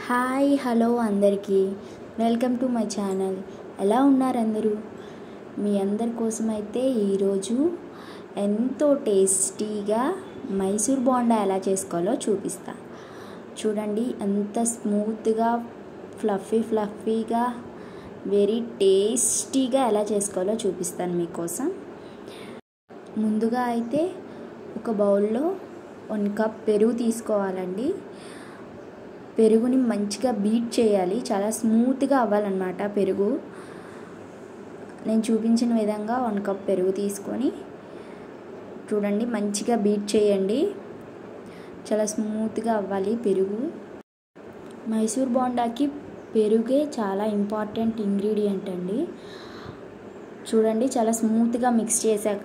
hi hello అందరికీ welcome to my channel ఎలా ఉన్నారు అందరూ మీ అందరి కోసం అయితే ఈరోజు ఎంతో టేస్టీగా మైసూర్ బోండా ఎలా చేసుకోవాలో చూపిస్తా చూడండి ఎంత స్మూత్గా ఫ్లఫీ ఫ్లఫీగా వెరీ టేస్టీగా ఎలా చేసుకోవాలో చూపిస్తాను మీకోసం ముందుగా అయితే ఒక బౌల్లో వన్ కప్ పెరుగు తీసుకోవాలండి పెరుగుని మంచిగా బీట్ చేయాలి చాలా స్మూత్గా అవ్వాలన్నమాట పెరుగు నేను చూపించిన విధంగా వన్ కప్ పెరుగు తీసుకొని చూడండి మంచిగా బీట్ చేయండి చాలా స్మూత్గా అవ్వాలి పెరుగు మైసూర్ బోండాకి పెరుగే చాలా ఇంపార్టెంట్ ఇంగ్రీడియంట్ అండి చూడండి చాలా స్మూత్గా మిక్స్ చేశాక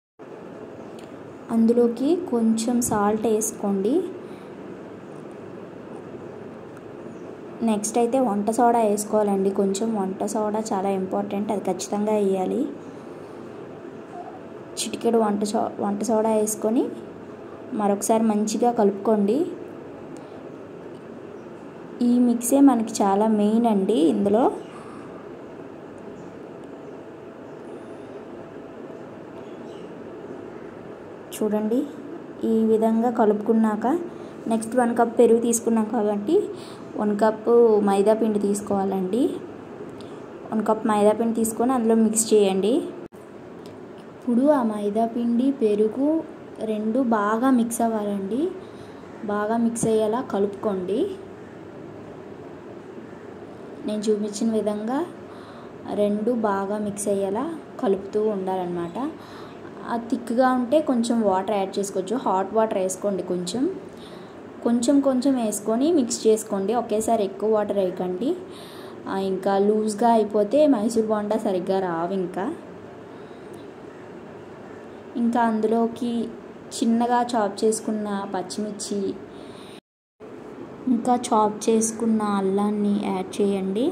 అందులోకి కొంచెం సాల్ట్ వేసుకోండి నెక్స్ట్ అయితే వంట సోడా వేసుకోవాలండి కొంచెం వంట సోడా చాలా ఇంపార్టెంట్ అది ఖచ్చితంగా వేయాలి చిటికెడు వంట సో వంట సోడా వేసుకొని మరొకసారి మంచిగా కలుపుకోండి ఈ మిక్సే మనకి చాలా మెయిన్ అండి ఇందులో చూడండి ఈ విధంగా కలుపుకున్నాక నెక్స్ట్ వన్ కప్ పెరుగు తీసుకున్నాం కాబట్టి వన్ కప్ మైదా పిండి తీసుకోవాలండి వన్ కప్ మైదా పిండి తీసుకొని అందులో మిక్స్ చేయండి ఇప్పుడు ఆ మైదా పిండి పెరుగు రెండు బాగా మిక్స్ అవ్వాలండి బాగా మిక్స్ అయ్యేలా కలుపుకోండి నేను చూపించిన విధంగా రెండు బాగా మిక్స్ అయ్యేలా కలుపుతూ ఉండాలన్నమాట థిక్గా ఉంటే కొంచెం వాటర్ యాడ్ చేసుకోవచ్చు హాట్ వాటర్ వేసుకోండి కొంచెం కొంచెం కొంచెం వేసుకొని మిక్స్ చేసుకోండి ఒకేసారి ఎక్కువ వాటర్ వేయకండి ఇంకా లూజ్గా అయిపోతే మైసూర్ బోండా సరిగ్గా రావు ఇంకా ఇంకా అందులోకి చిన్నగా చాప్ చేసుకున్న పచ్చిమిర్చి ఇంకా చాప్ చేసుకున్న అల్లాన్ని యాడ్ చేయండి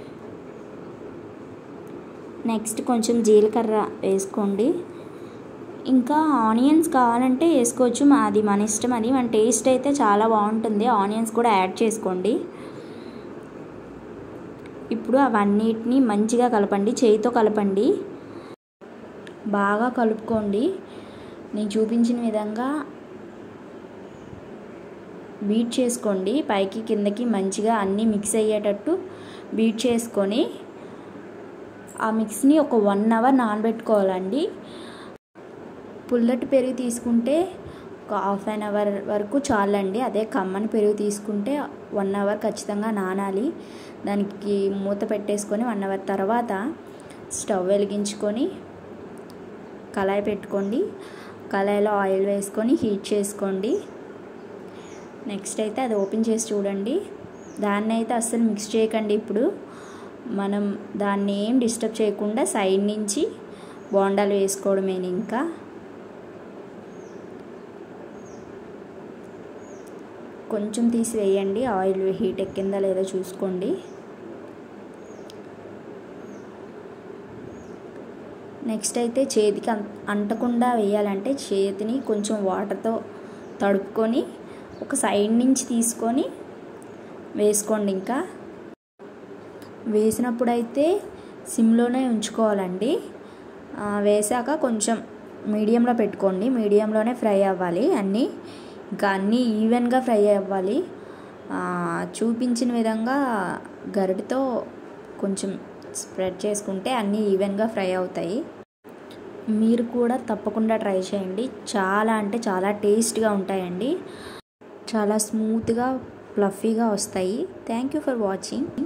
నెక్స్ట్ కొంచెం జీలకర్ర వేసుకోండి ఇంకా ఆనియన్స్ కావాలంటే వేసుకోవచ్చు అది మన ఇష్టం అది మన టేస్ట్ అయితే చాలా బాగుంటుంది ఆనియన్స్ కూడా యాడ్ చేసుకోండి ఇప్పుడు అవన్నిటిని మంచిగా కలపండి చేయితో కలపండి బాగా కలుపుకోండి నేను చూపించిన విధంగా బీట్ చేసుకోండి పైకి కిందకి మంచిగా అన్నీ మిక్స్ అయ్యేటట్టు బీట్ చేసుకొని ఆ మిక్స్ని ఒక వన్ అవర్ నానబెట్టుకోవాలండి పుల్లటి పెరుగు తీసుకుంటే ఒక హాఫ్ అన్ అవర్ వరకు చాలండి అదే కమ్మని పెరుగు తీసుకుంటే వన్ అవర్ ఖచ్చితంగా నానాలి దానికి మూత పెట్టేసుకొని వన్ అవర్ తర్వాత స్టవ్ వెలిగించుకొని కళాయి పెట్టుకోండి కళాయిలో ఆయిల్ వేసుకొని హీట్ చేసుకోండి నెక్స్ట్ అయితే అది ఓపెన్ చేసి చూడండి దాన్ని అయితే అస్సలు మిక్స్ చేయకండి ఇప్పుడు మనం దాన్ని ఏం డిస్టర్బ్ చేయకుండా సైడ్ నుంచి బోండాలు వేసుకోవడమే ఇంకా కొంచెం తీసి వేయండి ఆయిల్ హీట్ ఎక్కిందా లేదో చూసుకోండి నెక్స్ట్ అయితే చేతికి అంటకుండా వేయాలంటే చేతిని కొంచెం వాటర్తో తడుపుకొని ఒక సైడ్ నుంచి తీసుకొని వేసుకోండి ఇంకా వేసినప్పుడైతే సిమ్లోనే ఉంచుకోవాలండి వేసాక కొంచెం మీడియంలో పెట్టుకోండి మీడియంలోనే ఫ్రై అవ్వాలి అన్నీ ఇంకా అన్నీ ఈవెన్గా ఫ్రై అవ్వాలి చూపించిన విధంగా గరిటతో కొంచెం స్ప్రెడ్ చేసుకుంటే అన్నీ ఈవెన్గా ఫ్రై అవుతాయి మీరు కూడా తప్పకుండా ట్రై చేయండి చాలా అంటే చాలా టేస్ట్గా ఉంటాయండి చాలా స్మూత్గా ఫ్లఫీగా వస్తాయి థ్యాంక్ యూ ఫర్ వాచింగ్